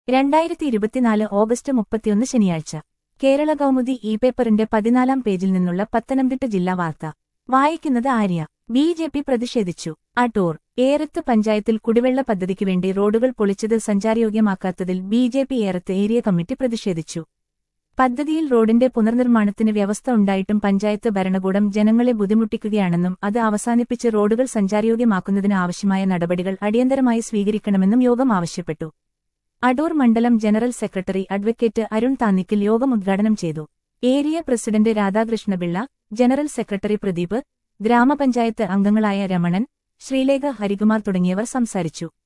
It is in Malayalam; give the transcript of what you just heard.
രണ്ടായിരത്തി ഇരുപത്തിനാല് ഓഗസ്റ്റ് മുപ്പത്തിയൊന്ന് ശനിയാഴ്ച കേരള കൗമുദി ഇ പേപ്പറിന്റെ പതിനാലാം പേജിൽ നിന്നുള്ള പത്തനംതിട്ട ജില്ലാ വാർത്ത വായിക്കുന്നത് ആര്യ ബി ജെ പി പ്രതിഷേധിച്ചു അടൂർ ഏറത്ത് പഞ്ചായത്തിൽ കുടിവെള്ള പദ്ധതിക്ക് വേണ്ടി റോഡുകൾ പൊളിച്ചത് സഞ്ചാരയോഗ്യമാക്കാത്തതിൽ B J P Erath area committee പ്രതിഷേധിച്ചു പദ്ധതിയിൽ റോഡിന്റെ പുനർനിർമ്മാണത്തിന് വ്യവസ്ഥ ഉണ്ടായിട്ടും പഞ്ചായത്ത് ഭരണകൂടം ജനങ്ങളെ ബുദ്ധിമുട്ടിക്കുകയാണെന്നും അത് അവസാനിപ്പിച്ച് റോഡുകൾ സഞ്ചാരയോഗ്യമാക്കുന്നതിന് ആവശ്യമായ നടപടികൾ അടിയന്തരമായി സ്വീകരിക്കണമെന്നും യോഗം ആവശ്യപ്പെട്ടു അടൂർ മണ്ഡലം general secretary advocate Arun Thannikkil യോഗം ഉദ്ഘാടനം ചെയ്തു area president Radhakrishnapillai general secretary Pradeep ഗ്രാമപഞ്ചായത്ത് അംഗങ്ങളായ രമണൻ ശ്രീലേഖ ഹരികുമാർ തുടങ്ങിയവർ സംസാരിച്ചു